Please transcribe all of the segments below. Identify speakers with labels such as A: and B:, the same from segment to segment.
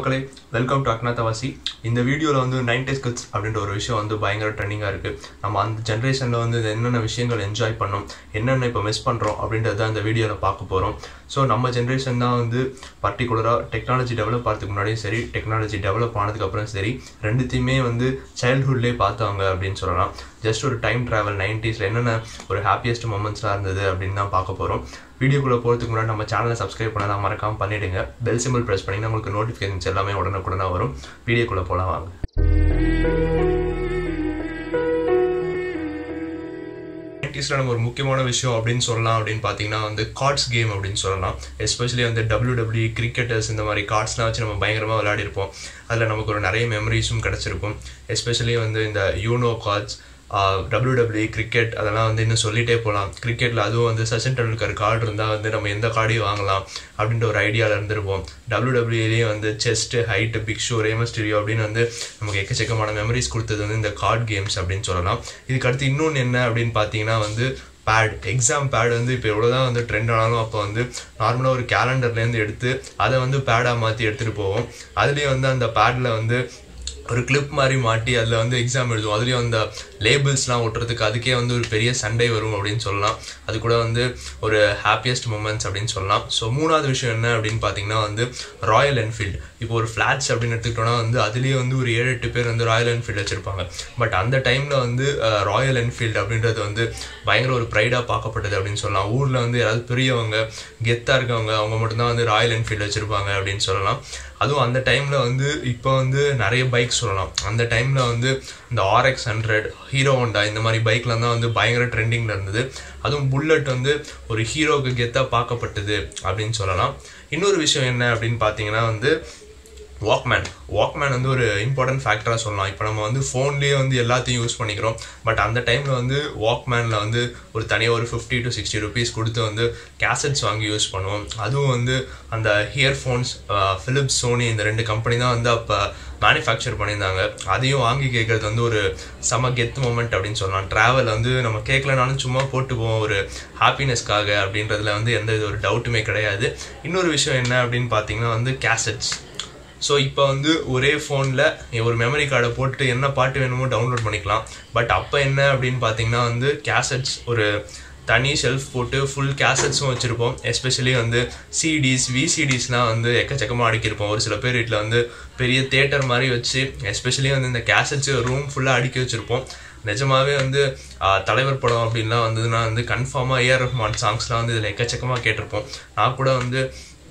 A: மக்களே welcome to அக்னாத்தவாசி இந்த வீடியோவில் வந்து நைன்டிஸ் கிட்ஸ் அப்படின்ற ஒரு விஷயம் வந்து பயங்கர ட்ரெண்டிங்காக இருக்குது நம்ம அந்த ஜென்ரேஷனில் வந்து என்னென்ன விஷயங்கள் என்ஜாய் பண்ணோம் என்னென்ன இப்போ மிஸ் பண்ணுறோம் அப்படின்றத இந்த வீடியோவில் பார்க்க போகிறோம் ஸோ நம்ம ஜென்ரேஷன் தான் வந்து பர்டிகுலராக டெக்னாலஜி டெவலப் ஆகிறதுக்கு முன்னாடியும் சரி டெக்னாலஜி டெவலப் ஆனதுக்கப்புறம் சரி ரெண்டுத்தையுமே வந்து சைல்ட்ஹுட்லேயே பார்த்தாங்க அப்படின்னு சொல்லலாம் ஜஸ்ட் ஒரு டைம் ட்ராவல் நைன்டிஸில் என்னென்ன ஒரு ஹாப்பியஸ்ட் மூமெண்ட்ஸ்லாம் இருந்தது அப்படின்னு தான் பார்க்க போகிறோம் வீடியோக்குள்ளே போகிறதுக்கு முன்னாடி நம்ம சேனலை சப்ஸ்கிரைப் பண்ணலாம் மறக்காமல் பண்ணிவிடுங்க பெல் சிம்பிள் ப்ரெஸ் பண்ணிங்கன்னா உங்களுக்கு நோட்டிஃபிகேஷன்ஸ் எல்லாமே உடனுக்குடனே வரும் வீடியோக்குள்ளே போகலாம் வாங்க நைன்டிஸில் நம்ம ஒரு முக்கியமான விஷயம் அப்படின்னு சொல்லலாம் அப்படின்னு பார்த்தீங்கன்னா வந்து கார்ட்ஸ் கேம் அப்படின்னு சொல்லலாம் எஸ்பெஷலி வந்து டபிள்யூ டபிள்யூ கிரிக்கெட்டர்ஸ் இந்த மாதிரி கார்ட்ஸ்லாம் வச்சு நம்ம பயங்கரமாக விளையாடிருப்போம் அதில் நமக்கு ஒரு நிறைய மெமரிஸும் கிடச்சிருக்கும் எஸ்பெஷலி வந்து இந்த Uno cards W W cricket அதெல்லாம் வந்து இன்னும் சொல்லிட்டே போகலாம் கிரிக்கெட்டில் அதுவும் வந்து சச்சின் டெண்டுல்கர் கார்டு இருந்தால் வந்து நம்ம எந்த கார்டையும் வாங்கலாம் அப்படின்ற ஒரு ஐடியாவில் இருந்திருப்போம் டபிள்யூ டபிள்யூலேயே வந்து chest height big show Rey Mysterio அப்படின்னு வந்து நமக்கு எக்கச்சக்கமான மெமரிஸ் கொடுத்தது வந்து இந்த கார்டு கேம்ஸ் அப்படின்னு சொல்லலாம் இதுக்கு அடுத்து இன்னொன்று என்ன அப்படின்னு பார்த்தீங்கன்னா வந்து பேட் எக்ஸாம் பேட் வந்து இப்போ எவ்வளோதான் வந்து ட்ரெண்ட் ஆனாலும் அப்போ வந்து நார்மலாக ஒரு கேலண்டர்லேருந்து எடுத்து அதை வந்து பேடாக மாற்றி எடுத்துகிட்டு போவோம் அதுலேயும் வந்து அந்த பேடில் வந்து ஒரு கிளிப் மாதிரி மாட்டி அதில் வந்து எக்ஸாம் எழுதுவோம் அதுலேயும் அந்த லேபிள்ஸ்லாம் ஒட்டுறதுக்கு அதுக்கே வந்து ஒரு பெரிய சண்டை வரும் அப்படின்னு சொல்லலாம் அது கூட வந்து ஒரு ஹாப்பியஸ்ட் மூமெண்ட்ஸ் அப்படின்னு சொல்லலாம் ஸோ மூணாவது விஷயம் என்ன அப்படின்னு பார்த்தீங்கன்னா வந்து ராயல் என்ஃபீல்டு இப்போ ஒரு ஃப்ளாட்ஸ் அப்படின்னு எடுத்துக்கிட்டோம்னா வந்து அதுலேயே வந்து ஒரு ஏழு எட்டு பேர் வந்து ராயல் என்ஃபீல்டு வச்சுருப்பாங்க பட் அந்த டைமில் வந்து ராயல் என்ஃபீல்டு அப்படின்றது வந்து பயங்கர ஒரு ப்ரைடாக பார்க்கப்பட்டது அப்படின்னு சொல்லலாம் ஊரில் வந்து யாராவது பெரியவங்க கெத்தாக இருக்கவங்க அவங்க மட்டும்தான் வந்து ராயல் என்ஃபீல்டு வச்சுருப்பாங்க அப்படின்னு சொல்லலாம் அதுவும் அந்த டைமில் வந்து இப்போ வந்து நிறைய பைக் சொல்லலாம் அந்த டைமில் வந்து இந்த ஆர்எக்ஸ் ஹண்ட்ரட் ஹீரோ ஹோண்டா இந்த மாதிரி பைக்லாம் தான் வந்து பயங்கர ட்ரெண்டிங்கில் இருந்தது அதுவும் புல்லட் வந்து ஒரு ஹீரோவுக்கு கெத்தாக பார்க்கப்பட்டது அப்படின்னு சொல்லலாம் இன்னொரு விஷயம் என்ன அப்படின்னு பார்த்தீங்கன்னா வந்து வாக்மேன் வாக்மேன் வந்து ஒரு இம்பார்ட்டன்ட் ஃபேக்டராக சொல்லலாம் இப்போ நம்ம வந்து ஃபோன்லேயே வந்து எல்லாத்தையும் யூஸ் பண்ணிக்கிறோம் பட் அந்த டைமில் வந்து வாக்மேனில் வந்து ஒரு தனியாக ஒரு ஃபிஃப்டி டு சிக்ஸ்டி ருபீஸ் கொடுத்து வந்து கேசட்ஸ் வாங்கி யூஸ் பண்ணுவோம் அதுவும் வந்து அந்த இயர்ஃபோன்ஸ் ஃபிலிப்ஸ் சோனி இந்த ரெண்டு கம்பெனி தான் வந்து அப்போ மேனுஃபேக்சர் பண்ணியிருந்தாங்க அதையும் வாங்கி கேட்குறது வந்து ஒரு செம கெத் மூமெண்ட் அப்படின்னு சொல்லலாம் ட்ராவல் வந்து நம்ம கேட்கலனாலும் சும்மா போட்டு போவோம் ஒரு ஹாப்பினஸ்க்காக அப்படின்றதுல வந்து எந்த இது ஒரு டவுட்டுமே கிடையாது இன்னொரு விஷயம் என்ன அப்படின்னு பார்த்தீங்கன்னா வந்து கேசட்ஸ் ஸோ இப்போ வந்து ஒரே ஃபோனில் ஒரு மெமரி கார்டை போட்டு என்ன பாட்டு வேணுமோ டவுன்லோட் பண்ணிக்கலாம் பட் அப்போ என்ன அப்படின்னு பார்த்தீங்கன்னா வந்து கேசட்ஸ் ஒரு தனி ஷெல்ஃப் போட்டு ஃபுல் கேசட்ஸும் வச்சுருப்போம் எஸ்பெஷலி வந்து சிடிஸ் விசிடிஸ்லாம் வந்து எக்கச்சக்கமாக அடுக்கியிருப்போம் ஒரு சில பேர் வீட்டில் வந்து பெரிய தேட்டர் மாதிரி வச்சு எஸ்பெஷலி வந்து இந்த கேசட்ஸ் ரூம் ஃபுல்லாக அடுக்கி வச்சுருப்போம் நிஜமாவே வந்து தலைவர் படம் அப்படின்லாம் வந்ததுன்னா வந்து கன்ஃபார்மாக ஏஆர் ரஹ்மான் சாங்ஸ்லாம் வந்து இதில் எக்கச்சக்கமாக கேட்டிருப்போம் நான் கூட வந்து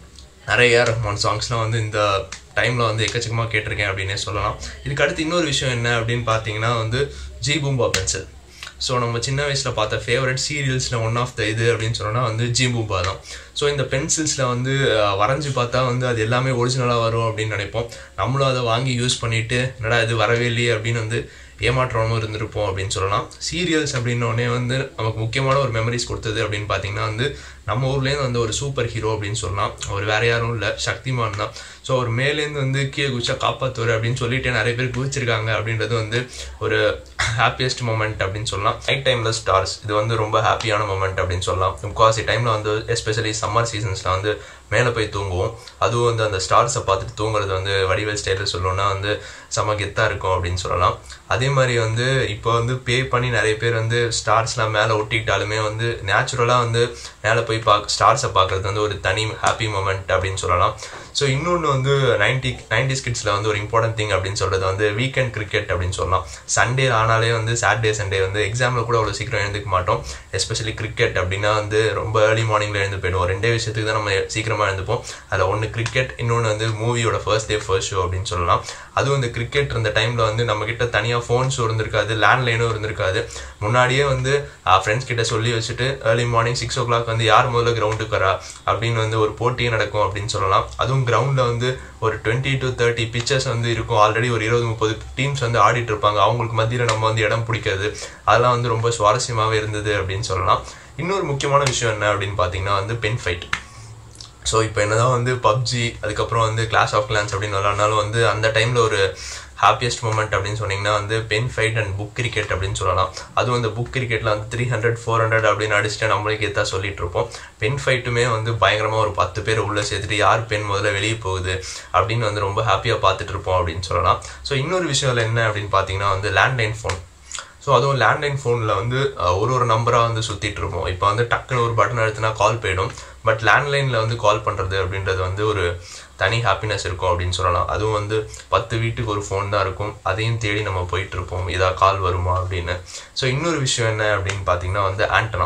A: நிறைய ஏஆர் ரஹ்மான் சாங்ஸ்லாம் வந்து இந்த டைமில் வந்து எக்கச்சக்கமாக கேட்டிருக்கேன் அப்படின்னே சொல்லலாம் இதுக்கு அடுத்து இன்னொரு விஷயம் என்ன அப்படின்னு பார்த்தீங்கன்னா வந்து ஜி பூம்பா பென்சில் ஸோ நம்ம சின்ன வயசில் பார்த்த ஃபேவரட் சீரியல்ஸில் ஒன் ஆஃப் த இது அப்படின்னு சொன்னால் வந்து ஜி பூம்பா தான் ஸோ இந்த பென்சில்ஸில் வந்து வரைஞ்சி பார்த்தா வந்து அது எல்லாமே ஒரிஜினலாக வரும் அப்படின்னு நினைப்போம் நம்மளும் அதை வாங்கி யூஸ் பண்ணிவிட்டு என்னடா இது வரவே இல்லையே அப்படின்னு வந்து ஏமாற்றாமல் இருந்திருப்போம் அப்படின்னு சொல்லலாம் சீரியல்ஸ் அப்படின்னோடனே வந்து நமக்கு முக்கியமான ஒரு மெமரிஸ் கொடுத்தது அப்படின்னு பார்த்தீங்கன்னா வந்து நம்ம ஊர்லேருந்து வந்து ஒரு சூப்பர் ஹீரோ அப்படின்னு சொல்லலாம் அவர் வேற யாரும் இல்லை சக்திமான் தான் ஸோ அவர் மேலேருந்து வந்து கீழே குச்சா காப்பாற்றுவார் அப்படின்னு சொல்லிட்டு நிறைய பேர் குதிச்சிருக்காங்க அப்படின்றது வந்து ஒரு ஹாப்பியஸ்ட் மூமெண்ட் அப்படின்னு சொல்லலாம் நைட் டைமில் ஸ்டார்ஸ் இது வந்து ரொம்ப ஹாப்பியான மூமெண்ட் அப்படின்னு சொல்லலாம் முக்காசி டைமில் வந்து எஸ்பெஷலி சம்மர் சீசன்ஸில் வந்து மேலே போய் தூங்குவோம் அதுவும் வந்து அந்த ஸ்டார்ஸை பார்த்துட்டு தூங்குறது வந்து வடிவேல் ஸ்டைலில் சொல்லணும்னா வந்து செம கெத்தாக இருக்கும் அப்படின்னு சொல்லலாம் அதே மாதிரி வந்து இப்போ வந்து பே பண்ணி நிறைய பேர் வந்து ஸ்டார்ஸ்லாம் மேலே ஒட்டிக்கிட்டாலுமே வந்து நேச்சுரலாக வந்து மேலே போய் பார்க்க ஸ்டார்ஸை பார்க்குறது வந்து ஒரு தனி ஹாப்பி மூமெண்ட் அப்படின்னு சொல்லலாம் ஸோ இன்னொன்று வந்து நைன்டி நைன்டிஸ் கிட்ஸில் வந்து ஒரு இம்பார்ட்டன்ட் திங் அப்படின்னு சொல்கிறது வந்து வீக்கெண்ட் கிரிக்கெட் அப்படின்னு சொல்லலாம் சண்டே ஆனாலே வந்து சாட்டர்டே சண்டே வந்து எக்ஸாமில் கூட அவ்வளோ சீக்கிரம் எழுந்துக்க மாட்டோம் எஸ்பெஷலி கிரிக்கெட் அப்படின்னா வந்து ரொம்ப ஏர்லி மார்னிங்கில் எழுந்து போயிடுவோம் ரெண்டே விஷயத்துக்கு தான் நம்ம சீக்கிரமாக எழுந்துப்போம் அதில் ஒன்று கிரிக்கெட் இன்னொன்று வந்து மூவியோட ஃபர்ஸ்ட் டே ஃபர்ஸ்ட் ஷோ அப்படின்னு சொல்லலாம் அதுவும் இந்த கிரிக்கெட் இருந்த டைமில் வந்து நம்மக்கிட்ட தனியாக ஃபோன்ஸும் இருந்திருக்காது லேண்ட்லைனும் இருந்திருக்காது முன்னாடியே வந்து ஃப்ரெண்ட்ஸ் கிட்ட சொல்லி வச்சுட்டு early morning six o'clock வந்து யார் முதல்ல கிரவுண்டுக்கு வரா அப்படின்னு வந்து ஒரு போட்டியே நடக்கும் அப்படின்னு சொல்லலாம் அதுவும் கிரவுண்டில் வந்து ஒரு டுவெண்ட்டி டு தேர்ட்டி பிக்சர்ஸ் வந்து இருக்கும் ஆல்ரெடி ஒரு இருபது முப்பது டீம்ஸ் வந்து ஆடிட்டு இருப்பாங்க அவங்களுக்கு மத்தியில் நம்ம வந்து இடம் பிடிக்காது அதெல்லாம் வந்து ரொம்ப சுவாரஸ்யமாகவே இருந்தது அப்படின்னு சொல்லலாம் இன்னொரு முக்கியமான விஷயம் என்ன அப்படின்னு பார்த்தீங்கன்னா வந்து பென் ஃபைட் ஸோ இப்போ என்னதான் வந்து பப்ஜி அதுக்கப்புறம் வந்து கிளாஸ் ஆஃப் கிளான்ஸ் அப்படின்னு விளாட்னாலும் வந்து அந்த டைமில் ஒரு ஹாப்பியஸ்ட் மூமெண்ட் அப்படின்னு சொன்னீங்கன்னா வந்து pen fight and book cricket அப்படின்னு சொல்லலாம் அதுவும் அந்த புக் கிரிக்கெட்டில் வந்து த்ரீ ஹண்ட்ரட் ஃபோர் ஹண்ட்ரட் அப்படின்னு அடிச்சுட்டு நம்மளுக்கு எதா சொல்லிட்டு இருப்போம் பென் ஃபைட்டுமே வந்து பயங்கரமாக ஒரு பத்து பேர் உள்ளே சேர்த்துட்டு யார் பென் முதல்ல வெளியே போகுது அப்படின்னு வந்து ரொம்ப ஹாப்பியாக பார்த்துட்டு இருப்போம் அப்படின்னு சொல்லலாம் ஸோ இன்னொரு விஷயம் என்ன அப்படின்னு பார்த்தீங்கன்னா வந்து லேண்ட்லைன் ஃபோன் ஸோ அதுவும் லேண்ட்லைன் ஃபோனில் வந்து அஹ், ஒரு ஒரு நம்பராக வந்து சுற்றிட்டு இருப்போம் இப்போ வந்து டக்குன்னு ஒரு பட்டன் அழுத்தினா கால் போயிடும் பட் லேண்ட்லைனில் வந்து கால் பண்ணுறது அப்படின்றது வந்து ஒரு தனி ஹாப்பினஸ் இருக்கும் அப்படின்னு சொல்லலாம் அதுவும் வந்து பத்து வீட்டுக்கு ஒரு ஃபோன் தான் இருக்கும் அதையும் தேடி நம்ம போயிட்டு இருப்போம் இதா கால் வருமா அப்படின்னு ஸோ இன்னொரு விஷயம் என்ன அப்படின்னு பார்த்தீங்கன்னா வந்து ஆண்டனா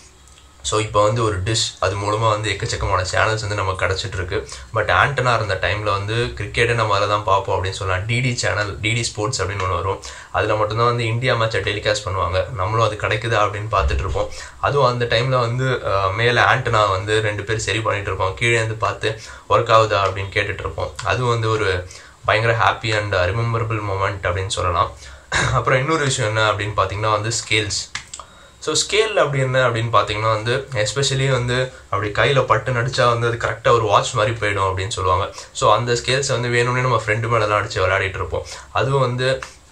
A: ஸோ இப்போ வந்து ஒரு டிஷ் அது மூலமாக வந்து எக்கச்சக்கமான சேனல்ஸ் வந்து நமக்கு கிடச்சிட்டு இருக்கு பட் ஆண்டனா இருந்த டைமில் வந்து கிரிக்கெட்டை நம்ம அதில் தான் பார்ப்போம் அப்படின்னு சொல்லலாம் டிடி சேனல் டிடி ஸ்போர்ட்ஸ் அப்படின்னு ஒன்று வரும் அதில் மட்டும்தான் வந்து இந்தியா மேட்சை டெலிகாஸ்ட் பண்ணுவாங்க நம்மளும் அது கிடைக்குதா அப்படின்னு பார்த்துட்டு இருப்போம் அதுவும் அந்த டைமில் வந்து அஹ், மேலே ஆண்டனா வந்து ரெண்டு பேர் சரி பண்ணிட்டு இருப்போம் கீழே இருந்து பார்த்து ஒர்க் ஆகுதா அப்படின்னு கேட்டுட்டு இருப்போம் அதுவும் வந்து ஒரு பயங்கர ஹாப்பி அண்ட் ரிமெம்பரபிள் மூமெண்ட் அப்படின்னு சொல்லலாம் அப்புறம் இன்னொரு விஷயம் என்ன அப்படின்னு பார்த்தீங்கன்னா வந்து ஸ்கேல்ஸ் ஸோ ஸ்கேல் அப்படி என்ன அப்படின்னு பார்த்தீங்கன்னா வந்து எஸ்பெஷலி வந்து அப்படி கையில் பட்டு நடிச்சா வந்து அது கரெக்டாக ஒரு வாட்ச் மாதிரி போயிடும் அப்படின்னு சொல்லுவாங்க ஸோ அந்த ஸ்கேல்ஸ் வந்து வேணும்னே நம்ம ஃப்ரெண்டு மேலெலாம் அடித்து விளையாடிட்டு இருப்போம் அதுவும் வந்து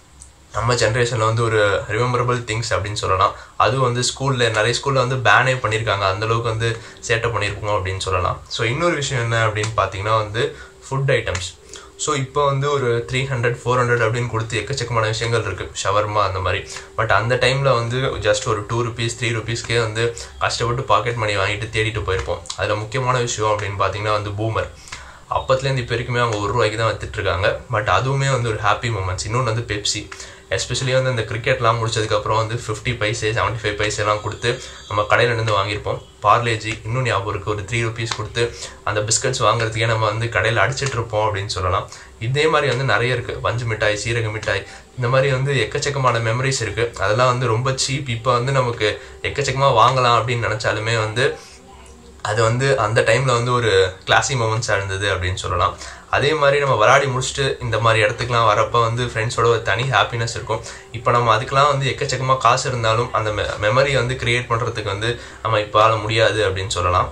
A: நம்ம ஜென்ரேஷனில் வந்து ஒரு ரிமெம்பரபிள் திங்ஸ் அப்படின்னு சொல்லலாம் அதுவும் வந்து ஸ்கூலில் நிறைய ஸ்கூலில் வந்து பேனே பண்ணியிருக்காங்க அந்த அளவுக்கு வந்து சேட்டை பண்ணியிருக்கோம் அப்படின்னு சொல்லலாம் ஸோ இன்னொரு விஷயம் என்ன அப்படின்னு பார்த்தீங்கன்னா வந்து ஃபுட் ஐட்டம்ஸ் ஸோ இப்போ வந்து ஒரு த்ரீ ஹண்ட்ரட் ஃபோர் ஹண்ட்ரட் அப்படின்னு கொடுத்து எக்கச்சக்கமான விஷயங்கள் இருக்குது ஷவர்மா அந்த மாதிரி பட் அந்த டைமில் வந்து ஜஸ்ட் ஒரு டூ ருபீஸ் த்ரீ ருபீஸ்க்கே வந்து கஷ்டப்பட்டு பாக்கெட் மணி வாங்கிட்டு தேடிட்டு போயிருப்போம் அதில் முக்கியமான விஷயம் அப்படின்னு பார்த்தீங்கன்னா வந்து பூமர் அப்பத்துலேருந்து இப்போ வரைக்குமே அவங்க ஒரு ரூபாய்க்கு தான் வித்துட்டு இருக்காங்க பட் அதுவுமே வந்து ஒரு ஹாப்பி மூமெண்ட்ஸ் இன்னொன்று வந்து பெப்சி எஸ்பெஷலி வந்து இந்த கிரிக்கெட்லாம் முடிச்சதுக்கப்புறம் வந்து ஃபிஃப்டி பைசே செவன்ட்டி ஃபைவ் பைசெல்லாம் கொடுத்து நம்ம கடையில் இருந்து வாங்கியிருப்போம் பார்லேஜி இன்னும் ஞாபகம் இருக்குது ஒரு த்ரீ ருபீஸ் கொடுத்து அந்த பிஸ்கட்ஸ் வாங்குறதுக்கே நம்ம வந்து கடையில் அடிச்சிட்டு இருப்போம் அப்படின்னு சொல்லலாம் இதே மாதிரி வந்து நிறைய இருக்குது பஞ்சு மிட்டாய் சீரக மிட்டாய் இந்த மாதிரி வந்து எக்கச்சக்கமான மெமரிஸ் இருக்குது அதெல்லாம் வந்து ரொம்ப சீப் இப்போ வந்து நமக்கு எக்கச்சக்கமாக வாங்கலாம் அப்படின்னு நினச்சாலுமே வந்து அது வந்து அந்த டைமில் வந்து ஒரு கிளாசி மூமெண்ட்ஸாக இருந்தது அப்படின்னு சொல்லலாம் அதே மாதிரி நம்ம விளையாடி முடிச்சுட்டு இந்த மாதிரி இடத்துக்குலாம் வரப்போ வந்து ஃப்ரெண்ட்ஸோட ஒரு தனி ஹாப்பினஸ் இருக்கும் இப்போ நம்ம அதுக்கெலாம் வந்து எக்கச்சக்கமாக காசு இருந்தாலும் அந்த மெ மெமரியை வந்து கிரியேட் பண்ணுறதுக்கு வந்து நம்ம இப்போல முடியாது அப்படின்னு சொல்லலாம்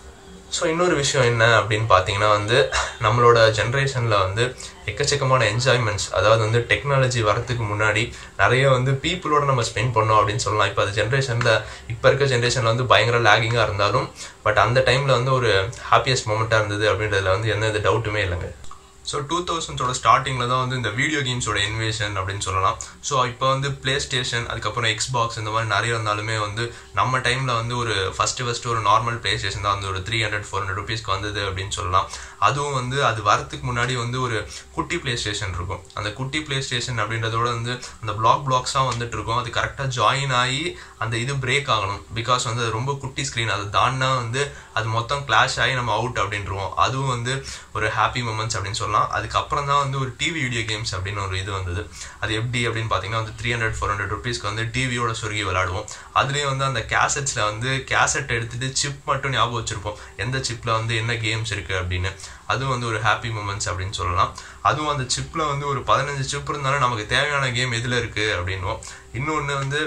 A: ஸோ இன்னொரு விஷயம் என்ன அப்படின்னு பார்த்தீங்கன்னா வந்து நம்மளோட ஜென்ரேஷனில் வந்து எக்கச்சக்கமான என்ஜாய்மெண்ட்ஸ் அதாவது வந்து டெக்னாலஜி வரதுக்கு முன்னாடி நிறைய வந்து பீப்புளோட நம்ம ஸ்பெண்ட் பண்ணோம் அப்படின்னு சொல்லலாம் இப்போ அது ஜென்ரேஷனில் இப்போ இருக்க ஜென்ரேஷனில் வந்து பயங்கர லேகிங்காக இருந்தாலும் பட் அந்த டைமில் வந்து ஒரு ஹாப்பியஸ்ட் மூமெண்ட்டாக இருந்தது அப்படின்றதுல வந்து எந்த இது டவுட்டுமே இல்லைங்க ஸோ டூ தௌசண்ட்ஸோட ஸ்டார்டிங்கில் தான் வந்து இந்த வீடியோ கேம்ஸோட இன்வேஷன் அப்படின்னு சொல்லலாம் ஸோ இப்போ வந்து ப்ளே ஸ்டேஷன் அதுக்கப்புறம் எக்ஸ்பாக்ஸ் இந்த மாதிரி நிறைய இருந்தாலுமே வந்து நம்ம டைமில் வந்து ஒரு ஃபஸ்ட்டு ஃபஸ்ட்டு ஒரு நார்மல் ப்ளே ஸ்டேஷன் தான் வந்து ஒரு த்ரீ ஹண்ட்ரட் ஃபோர் ஹண்ட்ரட் ருபீஸ்க்கு வந்தது அப்படின்னு சொல்லலாம் அதுவும் வந்து அது வரத்துக்கு முன்னாடி வந்து ஒரு குட்டி ப்ளே ஸ்டேஷன் இருக்கும் அந்த குட்டி ப்ளே ஸ்டேஷன் அப்படின்றதோட வந்து அந்த பிளாக் பிளாக்ஸாக வந்துட்டு இருக்கும் அது கரெக்டாக ஜாயின் ஆகி அந்த இது பிரேக் ஆகணும் பிகாஸ் வந்து அது ரொம்ப குட்டி ஸ்க்ரீன் அது தாண்டினா வந்து அது மொத்தம் கிளாஷ் ஆகி நம்ம அவுட் அப்படின்றோம் அதுவும் வந்து ஒரு ஹாப்பி மூமெண்ட்ஸ் அப்படின்னு சொல்லலாம் அதுக்கப்புறம் தான் வந்து ஒரு டிவி வீடியோ கேம்ஸ் அப்படின்னு ஒரு இது வந்தது அது எப்படி அப்படின்னு பார்த்தீங்கன்னா வந்து த்ரீ ஹண்ட்ரட் ஃபோர் ஹண்ட்ரட் ருபீஸ்க்கு வந்து டிவியோட சொருகி விளாடுவோம் அதுலேயும் வந்து அந்த கேசட்ஸில் வந்து கேசட் எடுத்துட்டு சிப் மட்டும் ஞாபகம் வச்சிருப்போம் எந்த சிப்பில் வந்து என்ன கேம்ஸ் இருக்குது அப்படின்னு அதுவும் வந்து ஒரு ஹாப்பி மூமெண்ட்ஸ் அப்படின்னு சொல்லலாம் அதுவும் அந்த சிப்பில் வந்து ஒரு பதினஞ்சு சிப் இருந்தாலும் நமக்கு தேவையான கேம் எதில் இருக்குது அப்படின்னும் இன்னொன்று வந்து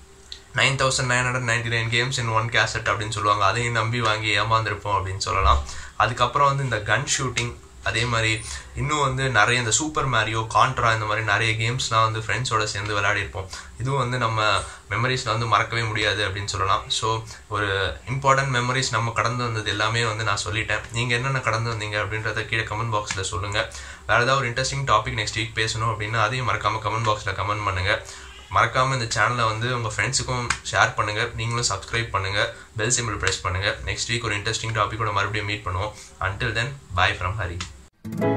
A: nine thousand nine hundred ninety nine games in one cassette அப்படின்னு சொல்லுவாங்க அதையும் நம்பி வாங்கி ஏமாந்துருப்போம் அப்படின்னு சொல்லலாம் அதுக்கப்புறம் வந்து இந்த கன் ஷூட்டிங் அதே மாதிரி இன்னும் வந்து நிறைய இந்த சூப்பர் மேரியோ கான்ட்ரா இந்த மாதிரி நிறைய கேம்ஸ்லாம் வந்து ஃப்ரெண்ட்ஸோட சேர்ந்து விளையாடிருப்போம் இதுவும் வந்து நம்ம மெமரிஸில் வந்து மறக்கவே முடியாது அப்படின்னு சொல்லலாம் ஸோ ஒரு இம்பார்ட்டன்ட் மெமரிஸ் நம்ம கடந்து வந்தது எல்லாமே வந்து நான் சொல்லிட்டேன் நீங்கள் என்னென்ன கடந்து வந்தீங்க அப்படின்றத கீழே கமெண்ட் பாக்ஸில் சொல்லுங்கள் வேறு ஏதாவது ஒரு இன்ட்ரெஸ்டிங் டாபிக் நெக்ஸ்ட் வீக் பேசணும் அப்படின்னா அதையும் மறக்காமல் கமெண்ட் பாக்ஸில் கமெண்ட் பண்ணுங்கள் மறக்காமல் இந்த சேனலை வந்து உங்கள் ஃப்ரெண்ட்ஸுக்கும் ஷேர் பண்ணுங்கள் நீங்களும் சப்ஸ்கிரைப் பண்ணுங்கள் பெல் சிம்பிள் ப்ரெஸ் பண்ணுங்கள் நெக்ஸ்ட் வீக் ஒரு இன்ட்ரெஸ்டிங் டாப்பிக்கோட மறுபடியும் மீட் பண்ணுவோம் until then bye from Hari